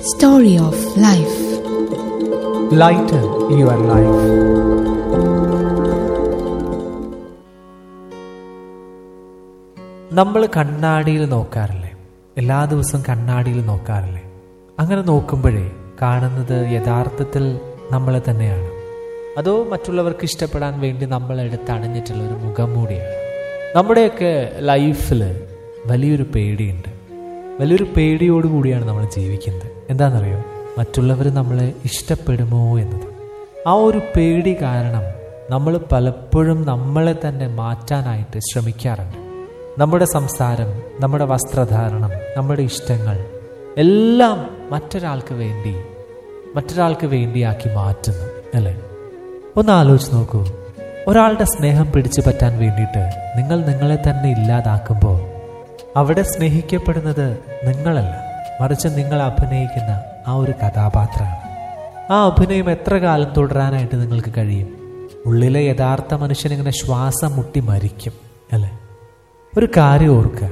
Story of Life. Lighten your life. നമ്മൾ കണ്ണാടിയിൽ നോക്കാറില്ലേ എല്ലാ ദിവസവും കണ്ണാടിയിൽ നോക്കാറില്ലേ അങ്ങനെ നോക്കുമ്പോഴേ കാണുന്നത് യഥാർത്ഥത്തിൽ നമ്മളെ തന്നെയാണ് അതോ മറ്റുള്ളവർക്ക് ഇഷ്ടപ്പെടാൻ വേണ്ടി നമ്മൾ എടുത്ത് അണിഞ്ഞിട്ടുള്ള ഒരു മുഖം മൂടിയാണ് നമ്മുടെയൊക്കെ ലൈഫിൽ വലിയൊരു പേടിയുണ്ട് വലിയൊരു പേടിയോടുകൂടിയാണ് നമ്മൾ ജീവിക്കുന്നത് എന്താണെന്നറിയോ മറ്റുള്ളവർ നമ്മളെ ഇഷ്ടപ്പെടുമോ എന്നത് ആ ഒരു പേടി കാരണം നമ്മൾ പലപ്പോഴും നമ്മളെ തന്നെ മാറ്റാനായിട്ട് ശ്രമിക്കാറുണ്ട് നമ്മുടെ സംസാരം നമ്മുടെ വസ്ത്രധാരണം നമ്മുടെ ഇഷ്ടങ്ങൾ എല്ലാം മറ്റൊരാൾക്ക് വേണ്ടി മറ്റൊരാൾക്ക് വേണ്ടിയാക്കി മാറ്റുന്നു അല്ലേ ഒന്ന് ആലോചിച്ച് നോക്കൂ ഒരാളുടെ സ്നേഹം പിടിച്ചു പറ്റാൻ വേണ്ടിയിട്ട് നിങ്ങൾ നിങ്ങളെ തന്നെ ഇല്ലാതാക്കുമ്പോൾ അവിടെ സ്നേഹിക്കപ്പെടുന്നത് നിങ്ങളല്ല മറിച്ച് നിങ്ങൾ അഭിനയിക്കുന്ന ആ ഒരു കഥാപാത്രമാണ് ആ അഭിനയം എത്ര കാലം തുടരാനായിട്ട് നിങ്ങൾക്ക് കഴിയും ഉള്ളിലെ യഥാർത്ഥ മനുഷ്യനിങ്ങനെ ശ്വാസം മുട്ടി മരിക്കും അല്ലേ ഒരു കാര്യം ഓർക്കുക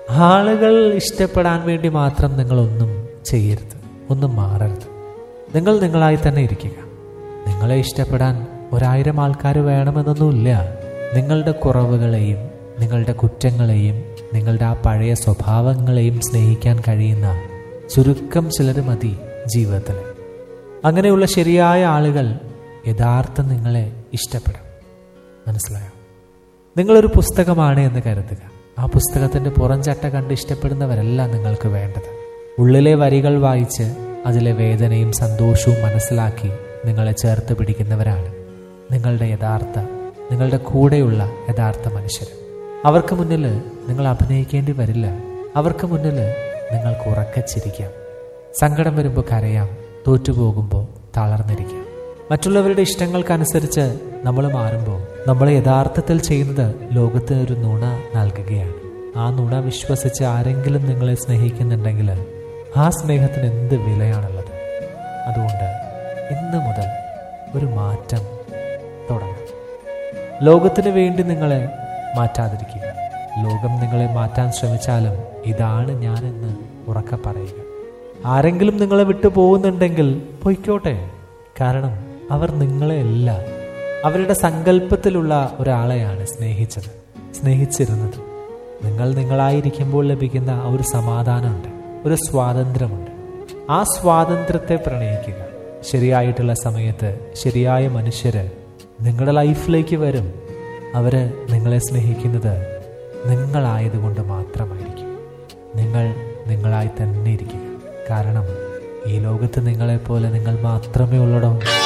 ആളുകൾ ഇഷ്ടപ്പെടാൻ വേണ്ടി മാത്രം നിങ്ങളൊന്നും ചെയ്യരുത് ഒന്നും മാറരുത് നിങ്ങൾ നിങ്ങളായി തന്നെ ഇരിക്കുക നിങ്ങളെ ഇഷ്ടപ്പെടാൻ ഒരായിരം ആൾക്കാർ വേണമെന്നൊന്നുമില്ല നിങ്ങളുടെ കുറവുകളെയും നിങ്ങളുടെ കുറ്റങ്ങളെയും നിങ്ങളുടെ ആ പഴയ സ്വഭാവങ്ങളെയും സ്നേഹിക്കാൻ കഴിയുന്ന ചുരുക്കം ചിലർ മതി ജീവിതത്തിൽ അങ്ങനെയുള്ള ശരിയായ ആളുകൾ യഥാർത്ഥം നിങ്ങളെ ഇഷ്ടപ്പെടും മനസ്സിലായോ നിങ്ങളൊരു പുസ്തകമാണ് എന്ന് കരുതുക ആ പുസ്തകത്തിന്റെ പുറംചട്ട കണ്ട് ഇഷ്ടപ്പെടുന്നവരല്ല നിങ്ങൾക്ക് വേണ്ടത് ഉള്ളിലെ വരികൾ വായിച്ച് അതിലെ വേദനയും സന്തോഷവും മനസ്സിലാക്കി നിങ്ങളെ ചേർത്ത് പിടിക്കുന്നവരാണ് നിങ്ങളുടെ യഥാർത്ഥ നിങ്ങളുടെ കൂടെയുള്ള യഥാർത്ഥ മനുഷ്യർ അവർക്ക് മുന്നിൽ നിങ്ങൾ അഭിനയിക്കേണ്ടി വരില്ല അവർക്ക് മുന്നിൽ നിങ്ങൾക്ക് ഉറക്കച്ചിരിക്കാം സങ്കടം വരുമ്പോൾ കരയാം തോറ്റുപോകുമ്പോൾ തളർന്നിരിക്കാം മറ്റുള്ളവരുടെ ഇഷ്ടങ്ങൾക്കനുസരിച്ച് നമ്മൾ മാറുമ്പോൾ നമ്മൾ യഥാർത്ഥത്തിൽ ചെയ്യുന്നത് ലോകത്തിന് ഒരു നുണ നൽകുകയാണ് ആ നുണ വിശ്വസിച്ച് ആരെങ്കിലും നിങ്ങളെ സ്നേഹിക്കുന്നുണ്ടെങ്കിൽ ആ സ്നേഹത്തിന് എന്ത് വിലയാണുള്ളത് അതുകൊണ്ട് ഇന്ന് മുതൽ ഒരു മാറ്റം തുടങ്ങാം ലോകത്തിന് വേണ്ടി നിങ്ങളെ മാറ്റാതിരിക്കുക ലോകം നിങ്ങളെ മാറ്റാൻ ശ്രമിച്ചാലും ഇതാണ് ഞാനെന്ന് ഉറക്കെ പറയുക ആരെങ്കിലും നിങ്ങളെ വിട്ടു പോകുന്നുണ്ടെങ്കിൽ പൊയ്ക്കോട്ടെ കാരണം അവർ നിങ്ങളെയല്ല അവരുടെ സങ്കല്പത്തിലുള്ള ഒരാളെയാണ് സ്നേഹിച്ചത് സ്നേഹിച്ചിരുന്നത് നിങ്ങൾ നിങ്ങളായിരിക്കുമ്പോൾ ലഭിക്കുന്ന ആ ഒരു സമാധാനമുണ്ട് ഒരു സ്വാതന്ത്ര്യമുണ്ട് ആ സ്വാതന്ത്ര്യത്തെ പ്രണയിക്കുക ശരിയായിട്ടുള്ള സമയത്ത് ശരിയായ മനുഷ്യര് നിങ്ങളുടെ ലൈഫിലേക്ക് വരും അവര് നിങ്ങളെ സ്നേഹിക്കുന്നത് നിങ്ങളായതുകൊണ്ട് മാത്രമായിരിക്കും നിങ്ങൾ നിങ്ങളായി തന്നെ ഇരിക്കുക കാരണം ഈ ലോകത്ത് നിങ്ങളെപ്പോലെ നിങ്ങൾ മാത്രമേ ഉള്ളടോ